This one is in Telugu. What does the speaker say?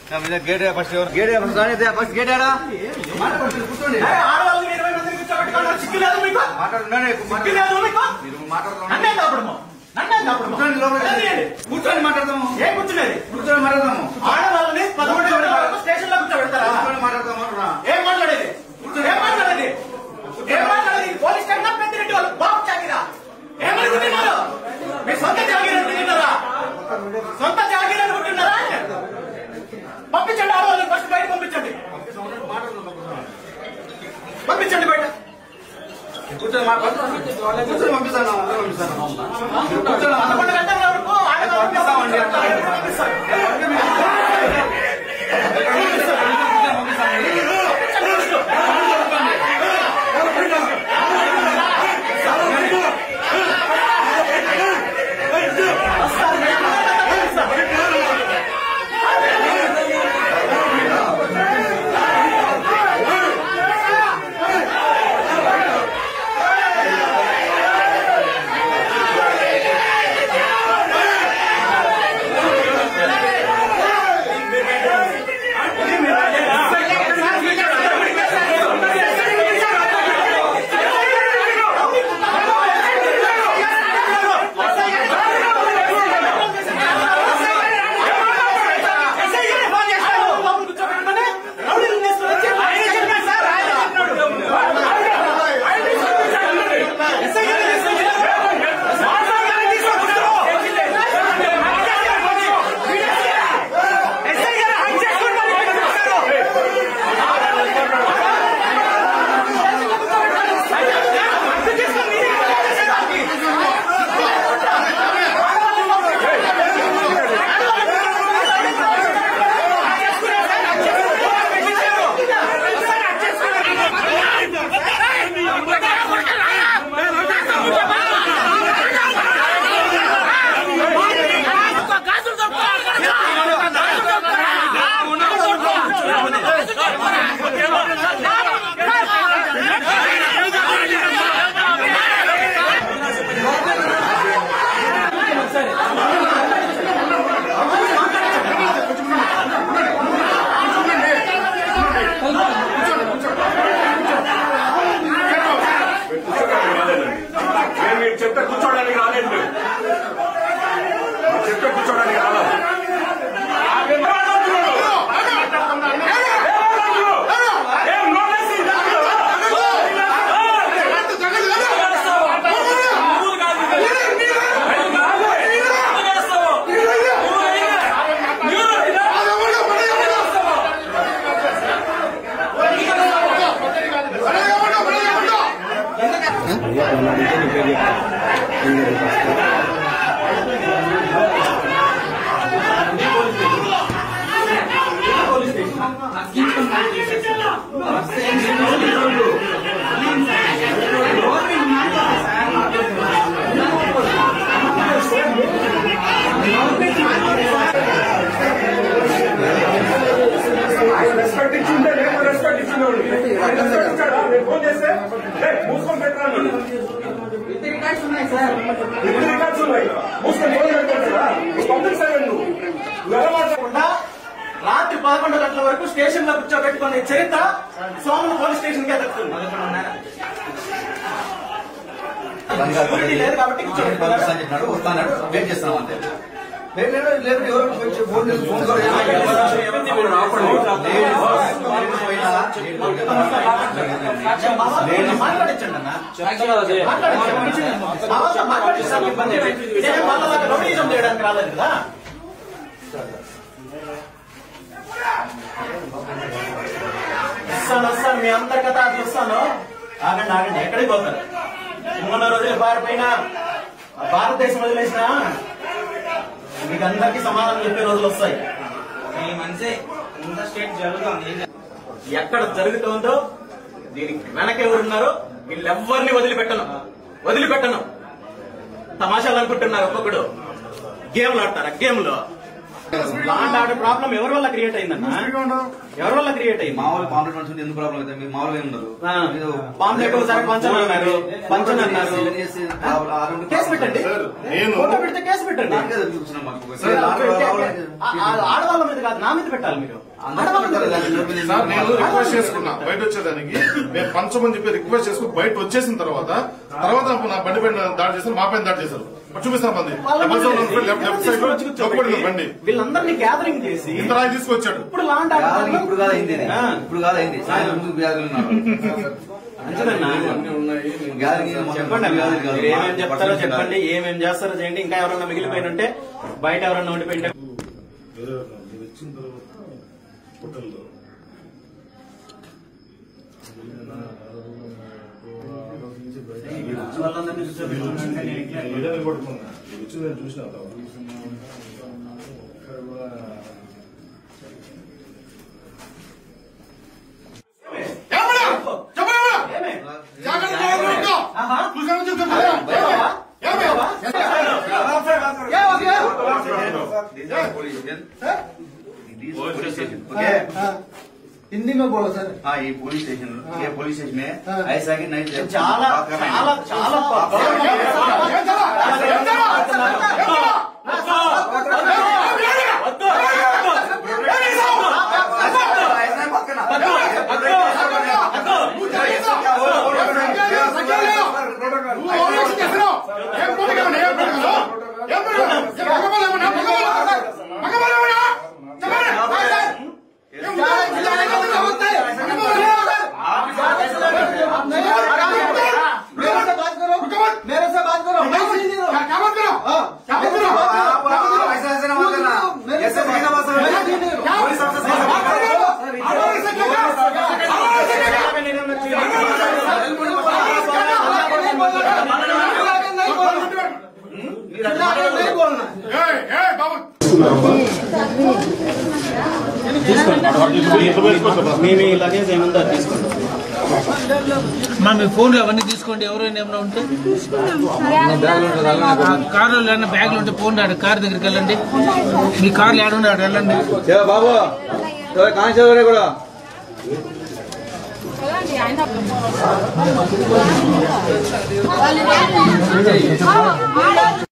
గేట్ ఫస్ట్ గేట్ ఫస్ట్ రానిదే ఫస్ట్ గేట్ ఆడా మాట్లాడుతుంది కూర్చోండి ఆడవాళ్ళని ఇరవై మందిని కూర్చోబెట్టుకోవడం సిగ్గులేదు మీకు మాట్లాడుతున్నానే సిగ్గులేదు మీకు మీరు మాట్లాడుతున్నాను నన్నే కాపడము నన్నే కాపడము కూర్చోండి లోపల కూర్చొని మాట్లాడదాము ఏం కూర్చునేది కూర్చొని మాట్లాడదాము ఆడవాళ్ళని పదకొండు గంటల వరకు స్టేషన్ లో కూర్చోబెడతారా కూర్చొని మాట్లాడదాము రా. ఏం మాట్లాడేది ఏం మాట్లాడేది ఏం మాట్లాడేది పోలీస్ స్టేషన్ పెద్దిరెడ్డి వాళ్ళు బాబు చాగిరా ఏమనుకుంటున్నారు మీ సొంత జాగీర్ అనుకుంటున్నారా సొంత జాగీర్ అనుకుంటున్నారా పంపించండి ఆడవాళ్ళని ఫస్ట్ బయట పంపించండి పంపించండి బయట కూర్చొని మాట్లాడుతున్నాను కూర్చొని పంపిస్తాను అందరూ పంపిస్తాను మీరు కూర్చొని పదకొండు గంటల వరకు ఆడవాళ్ళని పంపిస్తామండి. పంపిస్తారు. నేను మీరు చెప్తే కూర్చోడానికి రాలేదు మీరు చెప్తే కూర్చోడానికి రాలేదు ఏం నోటీస్ ఇవ్వలేదు? ఆయన రెస్పెక్ట్ ఇచ్చిందే నేను రెస్పెక్ట్ ఇచ్చినోడు ఆయన రెస్పెక్ట్ ఇచ్చాడా నేను ఫోన్ చేస్తే "ఏయ్, మూసుకొని పెట్టరా అన్నాడు. ఇప్పుడు రికార్డ్స్ ఉన్నాయి మూసుకొని ఫోన్ పెట్టుకోవచ్చురా నువ్వు పబ్లిక్ సర్వెంట్ నువ్వు నువ్వు ఎలా మాట్లాడు కాకుండా రాత్రి పదకొండు గంటల వరకు స్టేషన్ లో కూర్చోబెట్టుకునే చరిత్ర సోమన పోలీస్ స్టేషన్ కి ఎదుగుతుంది సెక్యూరిటీ లేదు కాబట్టి కూర్చోబెట్టుకున్నారు పంపిస్తాను చెప్పినాడు వస్తాడు వెయిట్ చేస్తున్నాం అంతే లేదు లేదు లేదు ఎవరు ఫోన్ చేసి- ఫోన్ చేసి ఫోన్ కూడా చేయలేదు. లేదు, లేదు. మాట్లాడించండి అన్న మాట్లాడించండి మాతో మాట్లాడిస్తాను ఇబ్బంది లేదు. నేను వాళ్ళ రౌడీజం చేయడానికి రాలేదు కదా వస్తాను వస్తాను మీ అందరి కథ చూస్తాను ఆగండి ఆగండి ఎక్కడికి పోతారు మొన్న రోజులు పారిపోయినా భారతదేశం వదిలేసిన మీకు అందరికీ సమాధానం చెప్పే రోజులు వస్తాయి ఈ మనిషి ఇంత స్టేట్ జరుగుతుంది ఎక్కడ జరుగుతుందో దీనికి వెనక ఎవరున్నారో వీళ్ళెవ్వరిని వదిలిపెట్టను వదిలిపెట్టను తమాషాలు అనుకుంటున్నారు ఒక్కొక్కడు గేమ్లు ఆడతారా గేమ్లో లాండ్ ఆర్డర్ ప్రాబ్లం ఎవరి వల్ల క్రియేట్ అయిందన్నా ఎవరి వల్ల క్రియేట్ అయింది మామూలు పాంప్లెట్ మనుషులు ఎందుకు ప్రాబ్లం అయితే మీరు మామూలుగా ఏం ఉండదు ఆ, పాంప్లెట్ ఒకసారి పంచన్ అన్నారు పంచన్ అన్నారు కేసు పెట్టండి నేను- ఫోటో పెడితే కేసు పెట్టండి ఆ- ఆ- ఆడవాళ్ళ మీద కాదు నా మీద పెట్టాలి మీరు ఆడవాళ్ళ మీద పెట్టాలి. సార్ నేను రిక్వెస్ట్ చేసుకున్నా బయట వచ్చేదానికి నేను పంచమని చెప్పి రిక్వెస్ట్ చేసుకుని బయట వచ్చేసిన తర్వాత తర్వాత నా బండి పైన దాడి చేశారు మా పైన దాడి చేశారు మరి చూపిస్తాను బండి వాళ్ళ double seven one five left ఎవరు లెఫ్ట్ సైడ్ లో తీసుకొచ్చి దొక్కబడింది కూర్చోబెట్టి బండి వీళ్ళందరినీ గ్యాదరింగ్ చేసి ఇంత రాయి తీసుకొచ్చాడు ఇప్పుడు లాండ్ ఆర్డర్ ఇప్పుడు కాదు అయింది ఇది. ఆ. ఇప్పుడు కాదు అయింది సాయంత్రం ముందు వ్యాధులు ఉన్నారు అంతేనన్నా? వ్యాధులు మొత్తం చెప్పండి అన్న. వ్యాధులు కాదు. మీరు ఏమేం చెప్తారో చెప్పండి ఏమేం చేస్తారో చేయండి ఇంకా ఎవరన్నా మిగిలిపోయిన ఉంటే బయట ఎవరన్నా ఉండిపోయింటే ఏమే? ఆహా. हिंदी में बोलो सर हाँ ये पुलिस स्टेशन ये पुलिस स्टेशन में ऐसा कि नहीं చాలా చాలా చాలా मेरे से बात करो मेरे से बात करो मैं सुन नहीं रहा हाँ, मेरे से बात करो। ऐसा ऐसा ना बात करना मेरे ऐसे से नहीं ना बात करना मैं सुन नहीं रहा पुलिस ऑफिसर से बात करना नहीं बोलना మీ మీ లగేజ్ ఏముందో అది తీసుకోండి మా మీ ఫోన్లు అవన్నీ తీసుకోండి ఎవరైనా ఏమైనా ఉంటే కార్లో ఏమైనా బ్యాగ్లు ఉంటే ఫోన్ రాడు కార్ దగ్గరికి వెళ్ళండి మీ కార్లు ఏడ ఉండే ఆడ వెళ్ళండి బాబు కానిస్టేబుల్ కూడా వాళ్ళు